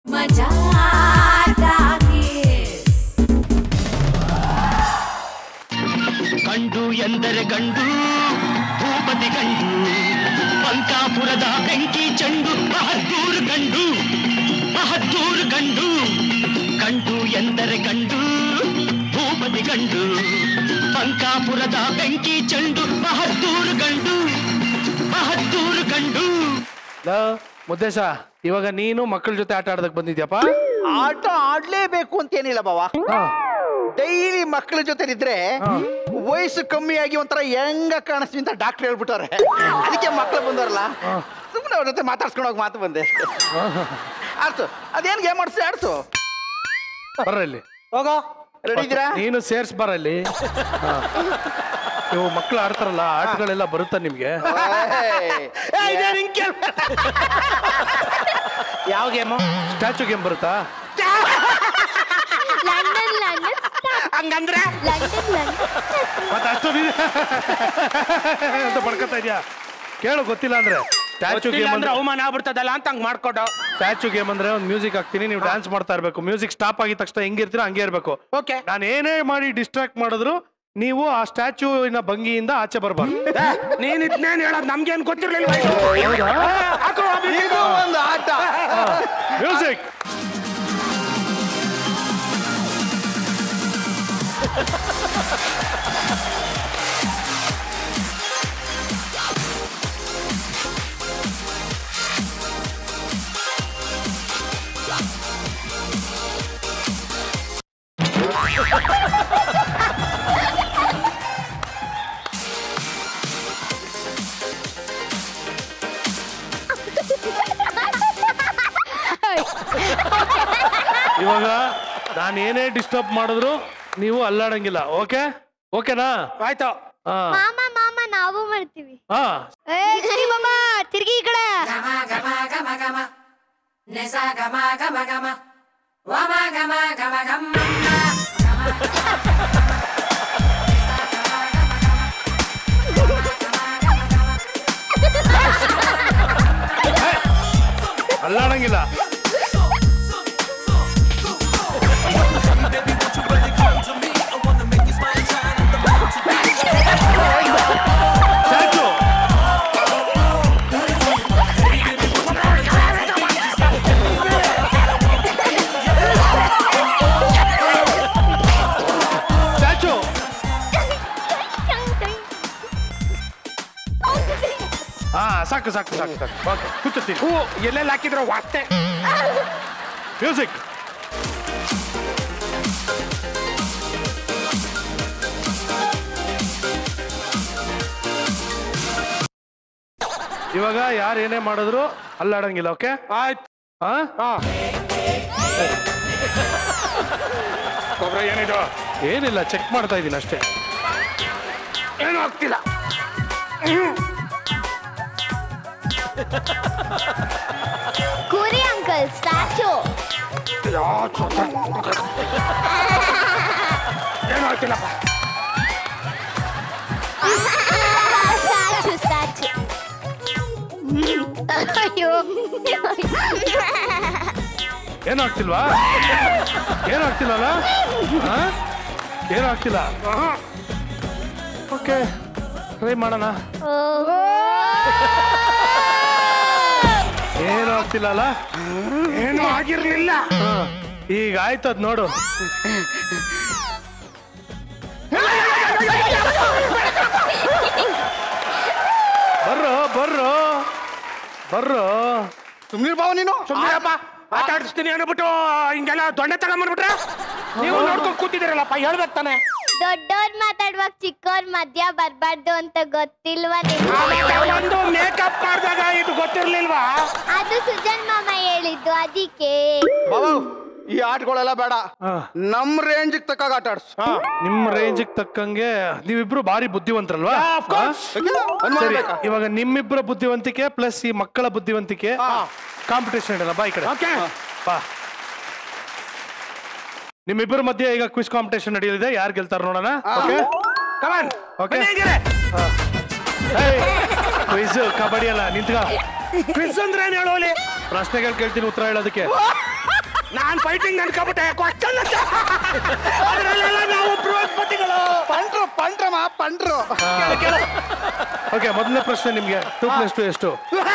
ಮಜಾ ಗಂಡು ಎಂದರೆ ಗಂಡು ಭೂಪತಿ ಗಂಡು ಪಂಕಾಪುರದ ಬೆಂಕಿ ಚೆಂಡು ಬಹದ್ದೂರು ಗಂಡು ಬಹದ್ದೂರು ಗಂಡು ಗಂಡು ಎಂದರೆ ಗಂಡು ಭೂಪತಿ ಗಂಡು ಪಂಕಾಪುರದ ಬೆಂಕಿ ಚೆಂಡು ಬಹದ್ದೂರು ಗಂಡು ಬಹದ್ದೂರು ಗಂಡು ಲೋ, ಮುದ್ದೇಶ ಇವಾಗ ನೀನು ಮಕ್ಕಳ ಜೊತೆ ಆಟ ಆಡೋದಕ್ ಬಂದಿದ್ಯಪ್ಪ ಆಟ ಆಡ್ಲೇಬೇಕು ಅಂತೇನಿಲ್ಲ ಬಾವ ಹಾ. ಡೈಲಿ ಮಕ್ಕಳ ಜೊತೆ ಇದ್ರೆ ವಯಸ್ಸು ಕಮ್ಮಿಯಾಗಿ ಒಂಥರ ಹೆಂಗ ಕಾಣಿಸ್ತೀವಿ ಅಂತ ಡಾಕ್ಟರ್ ಹೇಳ್ಬಿಟ್ಟಾರೆ ಅದಕ್ಕೆ ಮಕ್ಕಳು ಬಂದವರಲ್ಲ ಸುಮ್ಮನೆ ಅವ್ರ ಜೊತೆ ಮಾತಾಡ್ಸ್ಕೊಂಡು ಹೋಗಿ ಮಾತು ಬಂದೆ ಆಡ್ಸು ಅದೇನ್ ಗೇಮ್ ಆಡ್ಸಿ ಆಡ್ಸು ಬರ್ರ ಇಲ್ಲಿ ಹೋಗೋ ರೆಡಿ ಇದ್ದೀರಾ ನೀನು ಸೇರ್ಸ್ ಬರ ಇಲ್ಲಿ ಹಾ. ಇವು ಮಕ್ಕಳು ಆಡ್ತಾರಲ್ಲ ಆಟಗಳೆಲ್ಲ ಬರುತ್ತಾ ನಿಮ್ಗೆ ಯಾವ ಗೇಮು ಸ್ಟ್ಯಾಚು ಗೇಮ್ ಬರುತ್ತಾ ಲಂಡನ್ ಲಂಡನ್ ಹಂಗಂದ್ರೆ ಲಂಡನ್ ಲಂಡನ್ ಮತ್ತೆ ಅಷ್ಟು ನೀನು ಅಂತ ಪಡ್ಕೊತಾ ಇದೆಯಾ ಕೇಳು ಗೊತ್ತಿಲ್ಲ ಅಂದ್ರೆ ಸ್ಟ್ಯಾಚು ಗೇಮ್ ಅಂದ್ರೆ ಅವಮಾನ ಆಗ್ಬಿಡ್ತದಲ್ಲ ಅಂತ ಹಂಗ್ ಮಾಡ್ಕೊಡು ಸ್ಟ್ಯಾಚು ಗೇಮ್ ಅಂದ್ರೆ ಒಂದು ಮ್ಯೂಸಿಕ್ ಹಾಕ್ತೀನಿ ನೀವು ಡ್ಯಾನ್ಸ್ ಮಾಡ್ತಾ ಇರ್ಬೇಕು ಮ್ಯೂಸಿಕ್ ಸ್ಟಾಪ್ ಆಗಿದ ತಕ್ಷಣ ಹೆಂಗಿರ್ತೀರ ಹಂಗೆ ಇರ್ಬೇಕು ಓಕೆ ನಾನು ಏನೇ ಮಾಡಿ ಡಿಸ್ಟ್ರಾಕ್ಟ್ ಮಾಡಿದ್ರು ನೀವು ಆ ಸ್ಟ್ಯಾಚುವಿನ ಭಂಗಿಯಿಂದ ಆಚೆ ಬರಬಾರ್ದು ನೀನ್ ಇದ್ನೇನ್ ಹೇಳೋದ್ ನಮ್ಗೇನ್ ಗೊತ್ತಿರ್ಲಿಲ್ವ ಇದು ಒಂದು ಆಟ ಮ್ಯೂಸಿಕ್ ಇವಾಗ ನಾನು ಏನೇ ಡಿಸ್ಟರ್ಬ್ ಮಾಡಿದ್ರು ನೀವು ಅಲ್ಲಾಡಂಗಿಲ್ಲ ಓಕೆ ಓಕೆನಾ ಆಯ್ತು ಹಾ ಮಾಮ ಮಾಮ ನಾವು ಮಾಡ್ತೀವಿ ಹಾ ಏ ತಿರ್ಗಿ ಮಾಮ ತಿರ್ಗಿ ಈ ಕಡೆ ಅಲ್ಲಾಡಂಗಿಲ್ಲ ಸ್ಟ್ಯಾಚು ಸ್ಟ್ಯಾಚು ಹಾ ಸಾಕು ಸಾಕು ಸಾಕು ಸಾಕು ಓಕೆ ಕೂತಿರ್ತೀನಿ ಹೂ ಎಲ್ಲೆಲ್ಲಿ ಹಾಕಿದ್ರು ವಾಸ್ತೆ ಮ್ಯೂಸಿಕ್ ಇವಾಗ ಯಾರು ಏನೇ ಮಾಡಿದ್ರು ಅಲ್ಲಾಡಂಗಿಲ್ಲ ಓಕೆ ಆಯ್ತು ಹಾ ಹಾ ಗೊಬ್ಬರ ಏನಿದು ಏನಿಲ್ಲ ಚೆಕ್ ಮಾಡ್ತಾ ಇದ್ದೀನಿ ಅಷ್ಟೇ ಏನು ಆಗ್ತಿಲ್ಲ ಕುರಿ ಅಂಕಲ್ ಸ್ಟ್ಯಾಚು ಏನು ಆಗ್ತಿಲ್ಲಪ್ಪ ಸ್ಟ್ಯಾಚು ಸ್ಟ್ಯಾಚು ಅಯ್ಯೋ ಏನು ಆಗ್ತಿಲ್ವಾ ಏನು ಆಗ್ತಿಲ್ಲಲ್ಲ ಹಾ? ಏನು ಆಗ್ತಿಲ್ಲ ಓಕೆ ಟ್ರೈ ಮಾಡೋಣ ಏನು ಆಗ್ತಿಲ್ಲಲ್ಲ ಏನು ಆಗಿರ್ಲಿಲ್ಲ ಹಾ. ಈಗ ಆಯ್ತದ್ ನೋಡು ಬರ್ರೋ ಬರ್ರೋ ಬರ್ರೋ ಸುಮ್ನೆ ಬಾವ ನೀನು ಸುಮ್ಮನೆಪ್ಪ ಮಾತಾಡಿಸ್ತೀನಿ ಅನ್ಬಿಟ್ಟು ಹಿಂಗೆಲ್ಲ ದೊಣ್ಣೆ ತಗೊಂಡ್ಬಂದ್ಬಿಟ್ರೆ ನೀವು ನೋಡ್ಕೊಂಡು ಕೂತಿದ್ದೀರಲ್ಲಪ್ಪ ಹೇಳ್ಬೇಕು ತಾನೆ ದೊಡ್ಡೋರ್ ಮಾತಾಡುವಾಗ ಚಿಕ್ಕೋರ್ ಮಧ್ಯ ಬರ್ಬಾರ್ದು ಅಂತ ಗೊತ್ತಿಲ್ವಾ ನಿಮ್ಗೆ ಒಂದು ಮೇಕಪ್ ಮಾಡಿದಾಗ ಇದು ಗೊತ್ತಿರ್ಲಿಲ್ವಾ ಅದು ಸುಜನ್ ಮಾಮ ಹೇಳಿದ್ದು ಅದಕ್ಕೆ ಬಾವ ಈ ಆಟಗಳೆಲ್ಲ ಬೇಡ ಹಾ. ನಮ್ ರೇಂಜ್ ತಕ್ಕಾಗ ಆಟ ಆಡ್ಸು ನಿಮ್ಮ ರೇಂಜಿಗೆ ತಕ್ಕಂಗೆ ನೀವಿಬ್ರು ಭಾರಿ ಬುದ್ಧಿವಂತರಲ್ವಾ of course. ಯಾಕೆ? ಅನುಮಾನ ಸರಿ ಬೇಕಾ? ಇವಾಗ ನಿಮ್ಮಿಬ್ಬರ ಬುದ್ಧಿವಂತಿಕೆ ಪ್ಲಸ್ ಈ ಮಕ್ಕಳ ಬುದ್ಧಿವಂತಿಕೆ ಕಾಂಪಿಟೇಷನ್ ಇಡಲ್ಲ ಬಾ ಈ ಕಡೆ ಓಕೆ ಬಾ ನಿಮ್ಮಿಬ್ಬರ ಮಧ್ಯೆ ಈಗ ಕ್ವಿಸ್ ಕಾಂಪಿಟೇಷನ್ ನಡೆಯಲಿದೆ ಯಾರು ಗೆಲ್ತಾರ ನೋಡೋಣ okay come on Okay. Quiz kabaddi ಅಲ್ಲ ನಿಂತ್ಕ ಕ್ವಿಸ್ ಅಂದ್ರೆ ಏನ್ ಹೇಳೋಲಿ ಪ್ರಶ್ನೆಗಳು ಕೇಳ್ತೀನಿ ಉತ್ತರ ಹೇಳೋದಕ್ಕೆ ನಾನ್ ಫೈಟಿಂಗ್ ಅನ್ಕೊಬಿಟ್ಟೆ ಕ್ವಶನ್ ಅದ್ರಲ್ಲೆಲ್ಲ ನಾವು ಬೃಹಸ್ಪತಿಗಳು ಪಂಡ್ರು ಪಂಡ್ರಮ್ಮ ಪಂಡ್ರು ಓಕೆ ಮೊದಲನೇ ಪ್ರಶ್ನೆ ನಿಮ್ಗೆ ಟೂ ಪ್ಲಸ್ ಟು ಎಷ್ಟು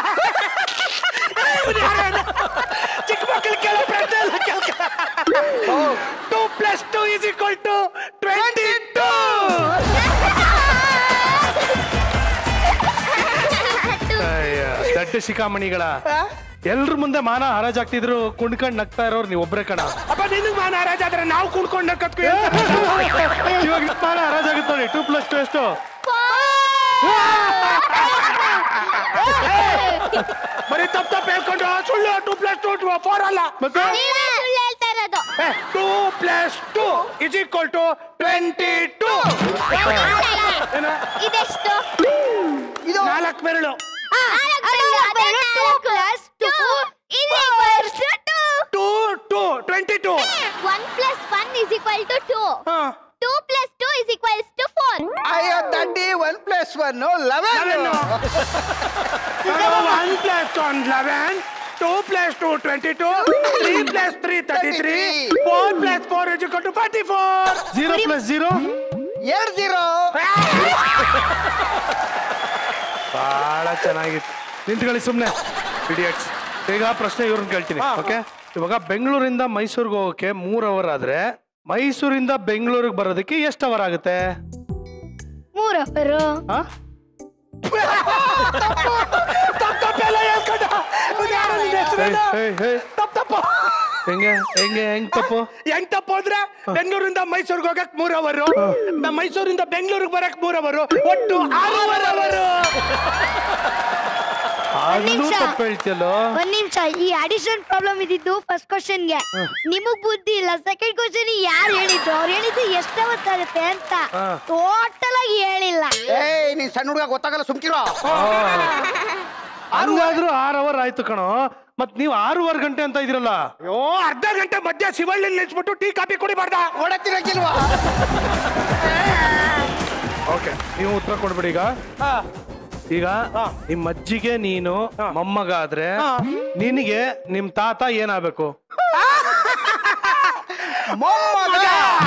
ಚಿಕ್ಕ ಮಕ್ಕಳು ಕೇಳೋ ಪ್ರಶ್ನೆ ಎಲ್ಲ ಕೇಳ್ಕ two plus two is equal to twenty two ದಡ್ಡ ಶಿಖಾಮಣಿಗಳ ಎಲ್ರ ಮುಂದೆ ಮಾನ ಹರಾಜಾಗ್ತಿದ್ರು ಕುಣ್ಕೊಂಡ್ ನಗ್ತಾ ಇರೋರು ನೀವು ಒಬ್ರೇ ಕಣ ಅಪ್ಪ ನಿನಗ್ ಮಾನ ರಾಜ ಆದ್ರೆ ನಾವು ಕುಣ್ಕೊಂಡು ಕತ್ಕೊ ಇವಾಗ ನಿಮ್ ಮಾನ ಹರಾಜಾಗುತ್ತೆ ನೋಡಿ ಟೂ ಪ್ಲಸ್ ಟು ಎಷ್ಟು ಬರೀ ತಪ್ಪು ತಪ್ಪು ಹೇಳ್ಕೊಂಡು ಸುಳ್ಳು two plus two to four ಅಲ್ಲ ಮತ್ತೆ ನೀವೇ ಸುಳ್ಳು ಹೇಳ್ತಾ ಇರೋದು two plus two is equal to twenty two ಇದೆಷ್ಟು ಇದು ನಾಲ್ಕು ಬೆರಳು two two twenty two one plus one is equal to two ಹಾ two plus two is equals to four ಅಯ್ಯೋ ತಡ್ಡಿ one plus one eleven one plus one eleven two plus two twenty two three plus three thirty three four plus four is to forty four zero plus zero ಎರಡು zero ಬಹಳ ಚೆನ್ನಾಗಿತ್ತು ನಿಂತ್ಕೊಳ್ಳಿ ಸುಮ್ಮನೆ idiots ಈಗ ಪ್ರಶ್ನೆ ಇವ್ರನ್ನ ಕೇಳ್ತೀನಿ ಓಕೆ ಇವಾಗ ಬೆಂಗಳೂರಿಂದ ಮೈಸೂರಿಗೆ ಹೋಗೋಕೆ ಮೂರ್ ಅವರ್ ಆದ್ರೆ ಮೈಸೂರಿಂದ ಬೆಂಗಳೂರಿಗೆ ಬರೋದಕ್ಕೆ ಎಷ್ಟು ಅವರ್ ಆಗುತ್ತೆ ಮೂರು ಅವರು ಆ? ತಪ್ಪು ತಪ್ಪೆಲ್ಲ ಹೇಳ್ಕೊಂಡ ಯಾರೋ ನಿನ್ನ ಏಯ್, ಹೆಸರೇನು? ಏಯ್, ಏಯ್, ತಪ್ಪು ತಪ್ಪು ಹೆಂಗೆ ಹೆಂಗೆ ಹೆಂಗ್ ತಪ್ಪು ಹೆಂಗ್ ತಪ್ಪು ಅಂದ್ರೆ ಬೆಂಗಳೂರಿಂದ ಮೈಸೂರಿಗೆ ಹೋಗಕ್ ಮೂರ್ ಅವರು ಮೈಸೂರಿಂದ ಬೆಂಗಳೂರಿಗೆ ಬರಕ್ ಮೂರ್ ಅವರು ಒಟ್ಟು ಆರೂವರೆ ಅವರು ಅದು ನಿಮಿಷ. ತಪ್ಪು ಹೇಳ್ತಿಯಲ್ಲೋ ಒಂದ್ ನಿಮಿಷ ಈ ಅಡಿಷನ್ ಪ್ರಾಬ್ಲಮ್ ಇದ್ದಿದ್ದು ಫಸ್ಟ್ ಕ್ವಶನ್ಗೆ ನಿಮಗ್ ಬುದ್ಧಿ ಇಲ್ಲ ಸೆಕೆಂಡ್ ಕ್ವಶನ್ ಯಾರು ಹೇಳಿದ್ರು ಅವ್ರು ಹೇಳಿದ್ದು ಎಷ್ಟು ಅವತ್ತಾಗುತ್ತೆ ಅಂತ ಹಾ. ಟೋಟಲ್ ಆಗಿ ಹೇಳಿಲ್ಲ ಏಯ್ ನೀನ್ ಸಣ್ಣ ಹುಡುಗ ಗೊತ್ತಾಗಲ್ಲ ಸುಮ್ಕಿರೋ ಹಂಗಾದ್ರೂ ಆರ್ ಅವರ್ ಆಯ್ತು ಕಣೋ ಮತ್ ನೀವು ಆರೂವರೆ ಗಂಟೆ ಅಂತ ಇದ್ರಲ್ಲ ಅಯ್ಯೋ ಅರ್ಧ ಗಂಟೆ ಮಧ್ಯ ಶಿವಳ್ಳಿ ನಿಲ್ಸ್ಬಿಟ್ಟು ಟೀ ಕಾಫಿ ಕುಡಿಬಾರ್ದ ಓಡತ್ತಿರಕ್ಕಿಲ್ವಾ ಓಕೆ ನೀವು ಉತ್ತರ ಕೊಡ್ಬಿಡಿ ಈಗ ಈಗ ನಿಮ್ ಅಜ್ಜಿಗೆ ನೀನು ಮೊಮ್ಮಗ ಆದ್ರೆ ನಿನಗೆ ನಿಮ್ ತಾತ ಏನಾಗ್ಬೇಕು ಮೊಮ್ಮಗ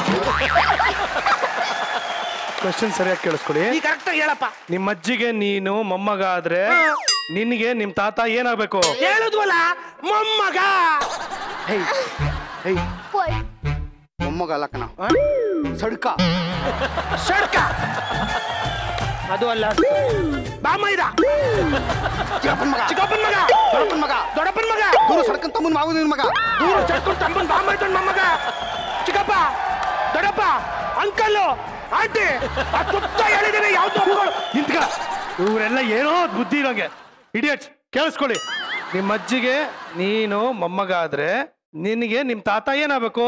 ಕ್ವಶನ್ ಸರಿಯಾಗಿ ಕೇಳಿಸ್ಕೊಳ್ಳಿ ನೀ ಕರೆಕ್ಟ್ ಹೇಳಪ್ಪ ನಿಮ್ ಅಜ್ಜಿಗೆ ನೀನು ಮೊಮ್ಮಗ ಆದ್ರೆ ನಿನಗೆ ನಿಮ್ ತಾತ ಏನಾಗ್ಬೇಕು ಹೇಳುದ್ವಲ್ಲ ಮೊಮ್ಮಗ ಹೇಯ್ ಹೇಯ್ ಮೊಮ್ಮಗ ಅಲ್ಲ ಕಣ ಸಡ್ಕ ಸಡ್ಕ ಅದು ಅಲ್ಲ ಬಾಮ ಇದ ಚಿಕ್ಕಪ್ಪನ ಮಗ ಚಿಕ್ಕಪ್ಪನ ಮಗ ದೊಡ್ಡಪ್ಪನ ಮಗ ದೊಡ್ಡಪ್ಪನ ಮಗ ದೂರ ಸಡ್ಕನ್ ತಮ್ಮನ್ ಮಾವು ನಿನ್ ಮಗ ದೂರ ಚಟ್ಕೊಂಡು ತಮ್ಮನ್ ಬಾಮ ಇದ್ದನ್ ಮೊಮ್ಮಗ ಚಿಕ್ಕಪ್ಪ ದೊಡ್ಡಪ್ಪ ಅಂಕಲ್ ಆಂಟಿ ಆ ಸುತ್ತ ಹೇಳಿದೀವಿ ಯಾವ್ದು ಒಪ್ಕೊಳ್ಳು. ನಿಂತ್ಕ ಇವರೆಲ್ಲ ಏನೋ ಬುದ್ಧಿ ಇರೋಂಗೆ ಇಡಿಯಟ್ಸ್ ಕೇಳಿಸ್ಕೊಳ್ಳಿ ನಿಮ್ ಅಜ್ಜಿಗೆ ನೀನು ಮೊಮ್ಮಗ ಆದ್ರೆ ನಿನಗೆ ನಿಮ್ ತಾತ ಏನಾಗ್ಬೇಕು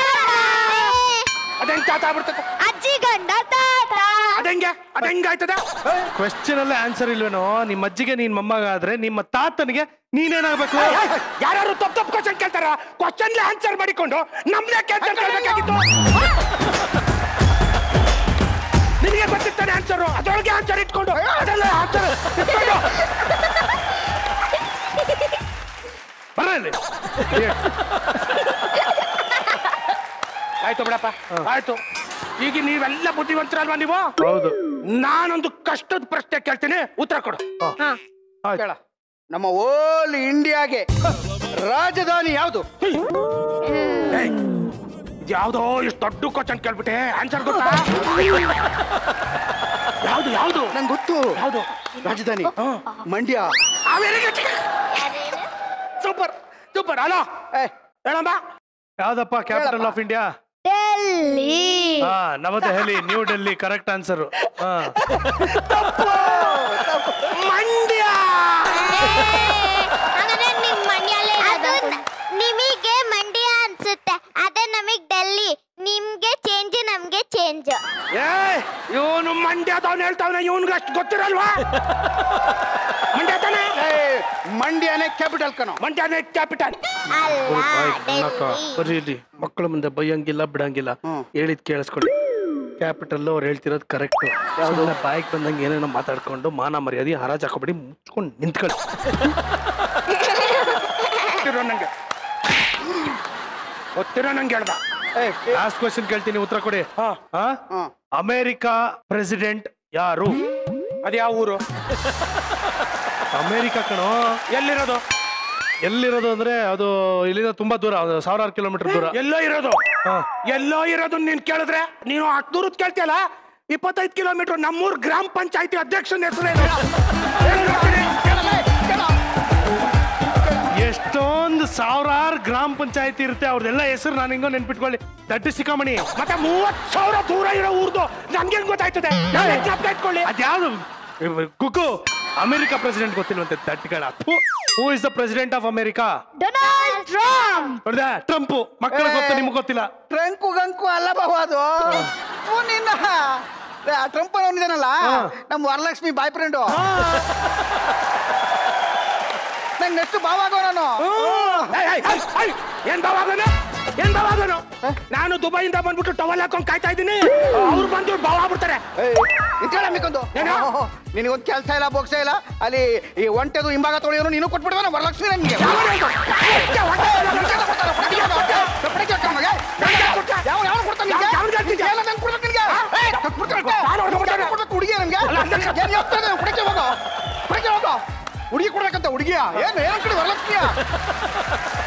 ಅದೆಂಗ್ ತಾತ ಆಗ್ಬಿಡ್ತದೆ ಅಜ್ಜಿ ಗಂಡ ತಾತ ಅದೆಂಗೆ ಅದೆಂಗ್ ಆಯ್ತದ ಕ್ವೆಶ್ಚನ್ ಅಲ್ಲೇ ಆನ್ಸರ್ ಇಲ್ವೇನೋ ನಿಮ್ಮ ಅಜ್ಜಿಗೆ ನೀನ್ ಮೊಮ್ಮಗ ಆದ್ರೆ ನಿಮ್ಮ ತಾತನಿಗೆ ನೀನೇನಾಗ್ಬೇಕು ಯಾರು ತಪ್ಪು ತಪ್ಪು ಕ್ವಶನ್ ಕೇಳ್ತಾರ ಕ್ವಶನ್ ಆನ್ಸರ್ ಮಾಡಿಕೊಂಡು ನಮ್ದೇ ಕ್ಯಾನ್ಸರ್ ಕೇಳಬೇಕಾಗಿತ್ತು ನಿನಗೆ ಗೊತ್ತಿರ್ತಾನೆ ಆನ್ಸರ್ ಅದರೊಳಗೆ ಆನ್ಸರ್ ಇಟ್ಕೊಂಡು ಅದೆಲ್ಲ ಆನ್ಸರ್ ಇಟ್ಕೊಂಡು ಬರ್ರ ಇಲ್ಲಿ. ಆಯ್ತು ಬಿಡಪ್ಪ ಆಯ್ತು ಈಗ ನೀವೆಲ್ಲ ಬುದ್ಧಿವಂತರಲ್ವಾ ನೀವು ಹೌದು ನಾನೊಂದು ಕಷ್ಟದ ಪ್ರಶ್ನೆ ಕೇಳ್ತೀನಿ ಉತ್ತರ ಕೊಡು ಆಯ್ತು. ಕೇಳ ನಮ್ಮ ಓಲ್ ಇಂಡಿಯಾಗೆ ರಾಜಧಾನಿ ಯಾವುದು ಏಯ್, ಯಾವ್ದೋ ಇಷ್ಟು ದೊಡ್ಡ ಕ್ವಶನ್ ಕೇಳ್ಬಿಟ್ಟೆ ಆನ್ಸರ್ ಗೊತ್ತಾ ಯಾವ್ದು ಯಾವ್ದು ನಂಗೆ ಗೊತ್ತು ಯಾವ್ದು ರಾಜಧಾನಿ ಮಂಡ್ಯ ಸೂಪರ್ ಸೂಪರ್ ಹಲೋ ಏ ಹೇಳಮ್ಮ ಯಾವ್ದಪ್ಪ ಕ್ಯಾಪಿಟಲ್ ಆಫ್ ಇಂಡಿಯಾ ಡೆಲ್ಲಿ ಹಾ ನವದೆಹಲಿ ನ್ಯೂ ಡೆಲ್ಲಿ ಕರೆಕ್ಟ್ ಆನ್ಸರ್ ಹಾ ಮಂಡ್ಯ ಹಾಗಾದ್ರೆ ನಿಮ್ ಮಂಡ್ಯಲ್ಲೇ ನಿಮಗೆ ಮಂಡ್ಯ ಅನ್ಸುತ್ತೆ ಅದೇ ನಮಗ್ ಡೆಲ್ಲಿ ನಿಮ್ಗೆ ಚೇಂಜ್ ನಮ್ಗೆ ಚೇಂಜ್ ಏ ಇವನು ಮಂಡ್ಯದವನು ಹೇಳ್ತಾವನೆ ಇವನ್ಗೆ ಅಷ್ಟು ಗೊತ್ತಿರಲ್ವಾ ಮಂಡ್ಯ ತಾನೆ ಏ, ಮಂಡ್ಯನೇ ಕ್ಯಾಪಿಟಲ್ ಕಣೋ ಮಂಡ್ಯನೇ ಕ್ಯಾಪಿಟಲ್ ಅಲ್ಲ ಅಕ್ಕ ಬರ್ರಿ ಇಲ್ಲಿ ಮಕ್ಕಳ ಮುಂದೆ ಬೈಯಂಗಿಲ್ಲ ಬಿಡಂಗಿಲ್ಲ ಹೇಳಿದ್ ಕೇಳಿಸ್ಕೊಳ್ಳಿ ಕ್ಯಾಪಿಟಲ್ ಅವ್ರು ಹೇಳ್ತಿರೋದು ಕರೆಕ್ಟ್ ಸುಮ್ಮನೆ ಬಾಯಿಗೆ ಬಂದಂಗೆ ಏನೇನೋ ಮಾತಾಡ್ಕೊಂಡು ಮಾನ ಮರ್ಯಾದೆ ಹರಾಜ್ ಹಾಕೋಬೇಡಿ ಮುಚ್ಕೊಂಡು ನಿಂತ್ಕೊಳ್ಳಿ ಇರೋ ನಂಗೆ ಗೊತ್ತಿರೋ ನಂಗೆ ಹೇಳ್ದ ಲಾಸ್ಟ್ ಕ್ವಶನ್ ಕೇಳ್ತೀನಿ ಉತ್ತರ ಕೊಡಿ ಹಾ. ಹಾ? ಹಾ. ಅಮೆರಿಕಾ ಪ್ರೆಸಿಡೆಂಟ್ ಯಾರು ಅದು ಯಾವ ಊರು ಅಮೆರಿಕ ಕಣೋ ಎಲ್ಲಿರೋದು ಎಲ್ಲಿರೋದು ಅಂದ್ರೆ ಅದು ಇಲ್ಲಿಂದ ತುಂಬಾ ದೂರ ಒಂದು ಸಾವಿರಾರು ಕಿಲೋಮೀಟರ್ ದೂರ ಎಲ್ಲೋ ಇರೋದು ಹಾ. ಎಲ್ಲೋ ಇರೋದು ನೀನ್ ಕೇಳಿದ್ರೆ ನೀನು ಹತ್ನೂರದ್ ಕೇಳ್ತಿಯಲ್ಲ ಇಪ್ಪತ್ತೈದು ಕಿಲೋಮೀಟರ್ ನಮ್ಮೂರ್ ಗ್ರಾಮ ಪಂಚಾಯತಿ ಅಧ್ಯಕ್ಷನ ಹೆಸರೇನು ಎಷ್ಟೊಂದು ಸಾವಿರಾರು ಗ್ರಾಮ ಪಂಚಾಯತಿ ಇರುತ್ತೆ ಅವ್ರದೆಲ್ಲ ಹೆಸರು ನಾನು ಹಿಂಗೋ ನೆನ್ಪಿಟ್ಕೊಳ್ಳಿ ದಡ್ಡ ಸಿಕ್ಕಾಮಣಿ ಮತ್ತೆ ಮೂವತ್ ಸಾವಿರ ದೂರ ಇರೋ ಊರ್ದು ನನ್ಗೆ ಗೊತ್ತಾಯ್ತದೆ ನಾನ್ ಜ್ಞಾಪಕ ಇಟ್ಕೊಳ್ಳಿ ಅದ್ಯಾವ್ದು ಕುಕ್ಕು ಅಮೆರಿಕ ಪ್ರೆಸಿಡೆಂಟ್ ಗೊತ್ತಿಲ್ವಂತೆ ದಡ್ಗಳ who is the president of America Donald Trump ನೋಡಿದ ಟ್ರಂಪ್ ಮಕ್ಕಳು ಗೊತ್ತು ನಿಮ್ಗೆ ಗೊತ್ತಿಲ್ಲ ಟ್ರಂಕು ಗಂಕು ಅಲ್ಲ ಬಾಬು ಅದು ಹ್ಞೂ ನಿನ್ನ ಏ, ಆ ಟ್ರಂಪ್ ಅವನಿದಾನಲ್ಲ ನಮ್ಮ ವರಲಕ್ಷ್ಮಿ ಬಾಯ್ ಫ್ರೆಂಡು ನಂಗೆ ನೆಕ್ಸ್ಟ್ ಬಾವ ಆಗೋ ನಾನು ಏಯ್, ಏಯ್, ಏಯ್, ಏಯ್, ಏನ್ ಬಾವಾಗನು ಏನ್ ಬಾವಾಗನು ನಾನು ದುಬೈಯಿಂದ ಬಂದ್ಬಿಟ್ಟು ಟವಲ್ ಹಾಕೊಂಡ್ ಕಾಯ್ತಾ ಇದ್ದೀನಿ ಅವ್ರು ಬಂದು ಬಾವ ಆಗ್ಬಿಡ್ತಾರೆ ನಿಂತ್ಕೊಳ್ಳ ಮಿಕ್ಕೊಂದು ಏನು? ನಿನಗೊಂದು ಕೆಲಸ ಇಲ್ಲ ಬೋಗ್ಸ ಇಲ್ಲ ಅಲ್ಲಿ ಈ ಒಂಟೆದು ಹಿಂಭಾಗ ತೊಳೆಯೋನು ನೀನು ಕೊಟ್ಬಿಡುವ ವರಲಕ್ಷ್ಮಿ ನನಗೆ ಯಾವ ಯಾವ ಕೊಡ್ತಾನೆ ನಿನ್ಗೆ? ಯಾವ್ನ್ ಹೇಳ್ತಿದ್ಯಾ? ಎಲ್ಲ ನಂಗ್ ಕೊಡ್ಬೇಕು ನಿನ್ಗೆ? ಏಯ್, ಕೊಟ್ಬಿಡ್ತಾರೆ ಅಷ್ಟೇ. ನಾನು ಹೊಡ್ದು ಬಿಡ್ತೇನೆ. ಕೊಡ್ಬೇಕು ಹುಡುಗಿ ನನ್ಗೆ? ಏನ್ ಹೇಳ್ತಾ ಇದ್ದಾನೆ? ಹುಡುಗಿ ಹೋಗು ಹುಡುಗಿ ಹೋಗು ಹುಡುಗಿ ಕೊಡ್ಬೇಕಂತ ಹುಡುಗಿಯ ಏನು ಏನು ಕಡೆ ವರಲಕ್ಷ್ಮಿಯ